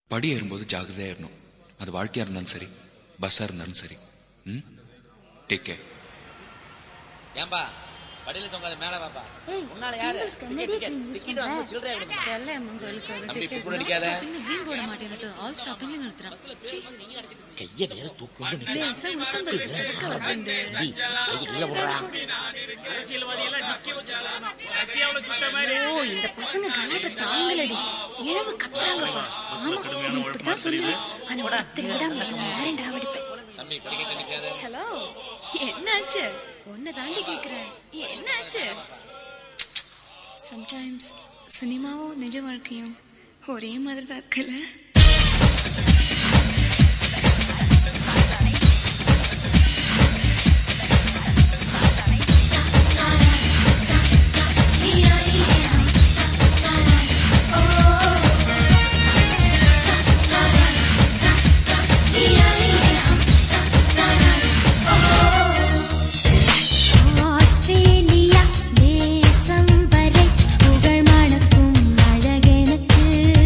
படி ஏறும்போது ஜாகிரதையா ஏறணும் அது வாழ்க்கையா இருந்தாலும் சரி பஸ்ஸா இருந்தாலும் சரி ம் டேக் கேர் ஏன்பா படியில தொங்காத மேல வாப்பா ஏய், உன்னால யாரு Tingles க்கு immediate clean use டிக்கெட் வாங்க பண்றேன். சில்லறையா கொடுங்க தெரியல மங்களுக்கு ஒரு தம்பி, ticket இப்படி அடிக்காத. non stopping green போட மாட்டேன்னுட்டு all stopping ல நிறுத்துறான். சீ, கைய வேற தூக்கி கொண்டு நிக்கிறேன் லேசா உட்கார்ந்து இருக்கு, சறுக்க வருதுண்டு. டேய், கைய கீழே போடுறா ஐயோ, இந்த பசங்க கலாட்டை தாங்கலடி. இழவு கத்துறாங்கப்பா. ஆமா, நீ இப்படித்தான் சொல்லுவேன். ஆனா ஒருத்தர் விடாம என்ன வேண்டாம் அவடிப்பேன். தம்பி படிக்க நிக்காத ஹலோ என்னாச்சு உன்னை தாண்டி கேக்குறேன் என்னாச்சு சம்டைம்ஸ் சினிமாவும் நிஜ வாழ்க்கையும் ஒரே மாதிரி தான் இருக்குல்ல ஆஸ்திரேலியா தேசம் வரை புகழ் மணக்கும் அழகெனக்கு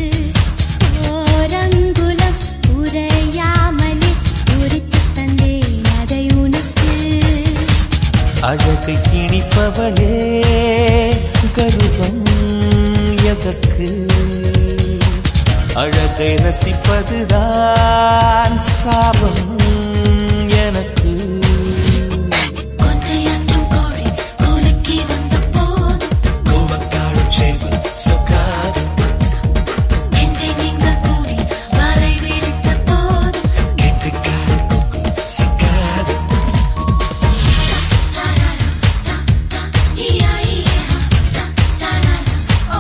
ஓரங்குலம் உரையாமலே உரித்து தந்தேன் அதை உனக்கு அழகை கிணிப்பவளே கருவம் எதற்கு அழகை ரசிப்பதுதான் சாபம் எனக்கு கொன்றையாற்றும் கோழி கோலுக்கி வந்த போதும் கோபக்காடும் செல்வம் சொக்காது நெஞ்சை நீங்கள் கூடி வலை விழித்த போதும் கெட்டுக்கார கொக்கு சிக்காது இயா இயா தரரா ஓ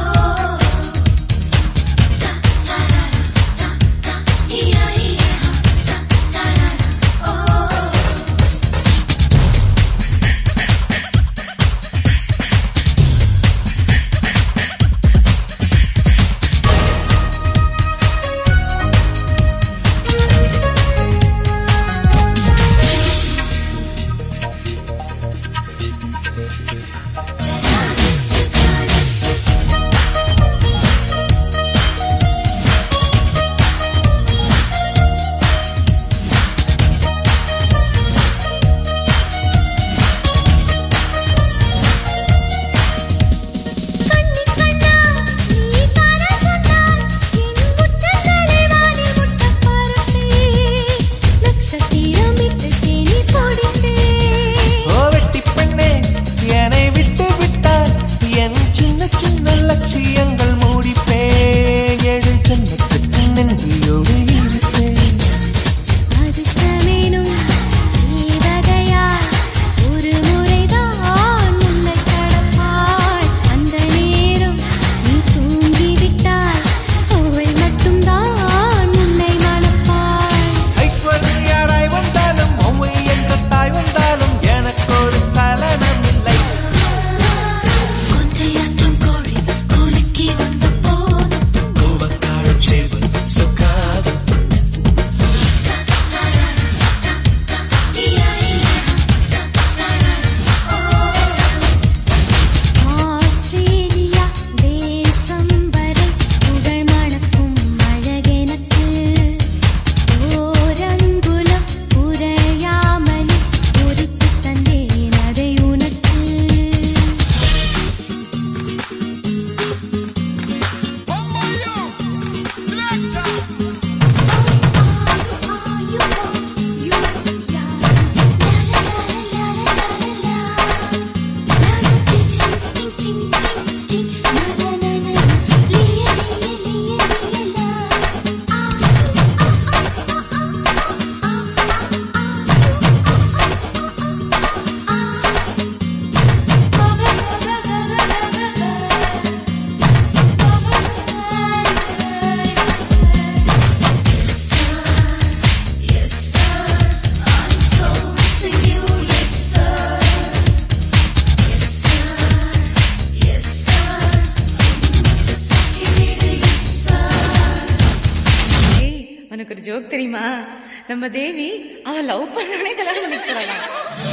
இயா இயா தரரா ஓ கண்ணி கண்ணா நீ தான சொன்னாய் என் முற்றங்களை வாடி முட்ட பரப்பே நட்சத்திரம் இட்டு தேனி பொடித்தே ஓ வெட்டி பெண்ணே என்னை விட்டு விட்டால் என் சின்ன சின்ன லட்சியங்கள் மூடிப்பேன் ஏழு ஜன்மத்துக்கு நன்றியோடு இருப்பேன் அதிர்ஷ்டமேனும் நீ வகையா ஒரு முறைதான் உன்னை கடப்பாய் அந்த நேரம் நீ தூங்கிவிட்டால் அவள் மட்டும்தான் உன்னை மணப்பாய் ஐஸ்வர்யாராய் வந்தாலும் ஒவ்வை என்ற தாய் வந்தாலும் எனக்கு ஒரு சலனம் இல்லை கொன்றையாற்றும் கோழி கோலுக்கி வந்த போதும் கோபக்காடும் செல்வம் சொக்காது ஆஸ்திரேலியா தேசம் வரை புகழ் மணக்கும் அழகெனக்கு ஓரங்குலம் உரையாமலே உரித்து தந்தேன் அதை உனக்கு ஏய், உனக்கு ஒரு ஜோக் தெரியுமா நம்ம தேவி அவ லவ் பண்ணவனே கல்யாணம் பண்ணிக்கலாம்